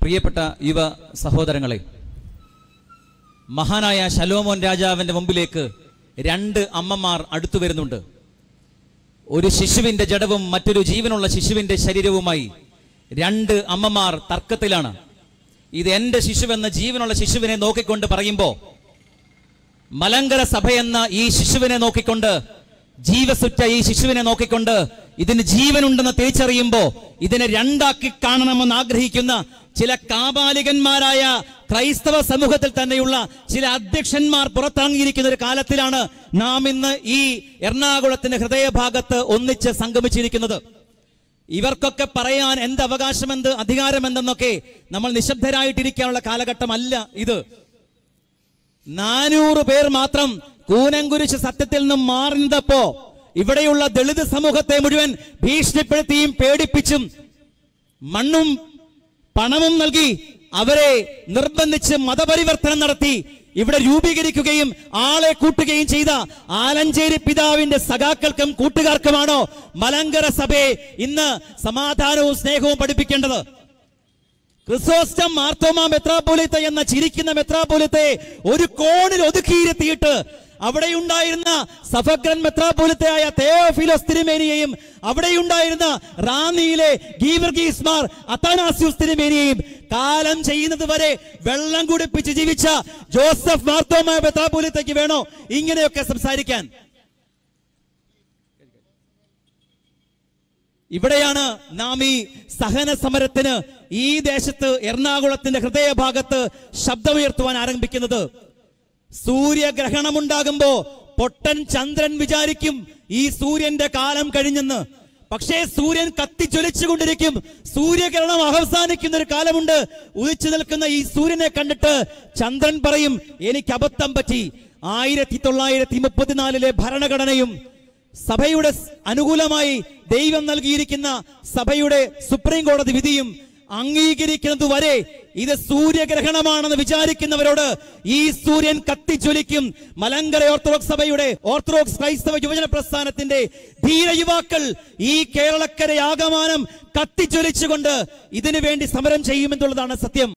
പ്രിയപ്പെട്ട യുവ സഹോദരങ്ങളെ മഹാനായ ശലോമോൻ രാജാവിന്റെ മുമ്പിലേക്ക് രണ്ട് അമ്മമാർ അടുത്തു വരുന്നുണ്ട് ഒരു ശിശുവിന്റെ ജഡവും മറ്റൊരു ജീവനുള്ള ശിശുവിന്റെ ശരീരവുമായി രണ്ട് അമ്മമാർ തർക്കത്തിലാണ് ഇത് എന്റെ ശിശുവെന്ന ജീവനുള്ള ശിശുവിനെ നോക്കിക്കൊണ്ട് പറയുമ്പോ മലങ്കര സഭയെന്ന ഈ ശിശുവിനെ നോക്കിക്കൊണ്ട് ജീവസുറ്റ ഈ ശിശുവിനെ നോക്കിക്കൊണ്ട് ഇതിന് ജീവനുണ്ടെന്ന് തിരിച്ചറിയുമ്പോ ഇതിനെ രണ്ടാക്കി കാണണമെന്ന് ആഗ്രഹിക്കുന്ന ചില കാപാലികന്മാരായ ക്രൈസ്തവ സമൂഹത്തിൽ തന്നെയുള്ള ചില അധ്യക്ഷന്മാർ പുറത്തിറങ്ങിയിരിക്കുന്ന ഒരു കാലത്തിലാണ് നാം ഇന്ന് ഈ എറണാകുളത്തിന്റെ ഹൃദയഭാഗത്ത് ഒന്നിച്ച് സംഗമിച്ചിരിക്കുന്നത് ഇവർക്കൊക്കെ പറയാൻ എന്ത് അവകാശമെന്ത് അധികാരമെന്തെന്നൊക്കെ നമ്മൾ നിശബ്ദരായിട്ടിരിക്കാനുള്ള കാലഘട്ടമല്ല ഇത് നാനൂറ് പേർ മാത്രം കൂനങ്കുരിശ് സത്യത്തിൽ നിന്നും മാറുന്നപ്പോ ഇവിടെയുള്ള ദളിത് സമൂഹത്തെ മുഴുവൻ ഭീഷണിപ്പെടുത്തിയും പേടിപ്പിച്ചും മണ്ണും പണവും നൽകി അവരെ നിർബന്ധിച്ച് മതപരിവർത്തനം നടത്തി ഇവിടെ രൂപീകരിക്കുകയും ആളെ കൂട്ടുകയും ചെയ്ത ആലഞ്ചേരി പിതാവിന്റെ സഖാക്കൾക്കും കൂട്ടുകാർക്കുമാണോ മലങ്കര സഭയെ ഇന്ന് സമാധാനവും സ്നേഹവും പഠിപ്പിക്കേണ്ടത് ക്രിസോസ്റ്റം മാർത്തോമ മെത്രാപോലിത്ത എന്ന ചിരിക്കുന്ന മെത്രാപോലിത്തെ ഒരു കോണിൽ ഒതുക്കിയിരുത്തിയിട്ട് അവിടെയുണ്ടായിരുന്ന സഫഗ്രൻ മെത്രാപോലിത്തയായ തേയോഫിലോസ് തിരുമേനിയെയും അവിടെയുണ്ടായിരുന്ന റാന്നിയിലെ ഗീവർഗീസ്മാർ അത്താനാസ്യൂസ് തിരുമേനിയെയും കാലം ചെയ്യുന്നത് വരെ വെള്ളം കുടിപ്പിച്ച് ജീവിച്ച ജോസഫ് മാർത്തോമ മെത്രാപോലിത്തയ്ക്ക് വേണോ ഇങ്ങനെയൊക്കെ സംസാരിക്കാൻ ഇവിടെയാണ് നാം ഈ സഹന സമരത്തിന് ഈ ദേശത്ത് എറണാകുളത്തിന്റെ ഹൃദയഭാഗത്ത് ശബ്ദമുയർത്തുവാൻ ആരംഭിക്കുന്നത് സൂര്യഗ്രഹണമുണ്ടാകുമ്പോ പൊട്ടൻ ചന്ദ്രൻ വിചാരിക്കും ഈ സൂര്യന്റെ കാലം കഴിഞ്ഞെന്ന് പക്ഷേ സൂര്യൻ കത്തിജ്വലിച്ചുകൊണ്ടിരിക്കും സൂര്യകിരണം അവസാനിക്കുന്ന ഒരു കാലമുണ്ട് ഉദിച്ചു നിൽക്കുന്ന ഈ സൂര്യനെ കണ്ടിട്ട് ചന്ദ്രൻ പറയും എനിക്ക് അബദ്ധം പറ്റി ആയിരത്തി തൊള്ളായിരത്തി മുപ്പത്തിനാലിലെ ഭരണഘടനയും സഭയുടെ സ് അനുകൂലമായി ദൈവം നൽകിയിരിക്കുന്ന സഭയുടെ സുപ്രീം കോടതി വിധിയും അംഗീകരിക്കുന്നത് വരെ ഇത് സൂര്യഗ്രഹണമാണെന്ന് വിചാരിക്കുന്നവരോട് ഈ സൂര്യൻ കത്തിജ്വലിക്കും മലങ്കര ഓർത്തഡോക്സ് സഭയുടെ ഓർത്തഡോക്സ് ക്രൈസ്തവ യുവജന പ്രസ്ഥാനത്തിന്റെ ധീര യുവാക്കൾ ഈ കേരളക്കരയാകമാനം കത്തിജ്വലിച്ചുകൊണ്ട് ഇതിനു വേണ്ടി സമരം ചെയ്യുമെന്നുള്ളതാണ് സത്യം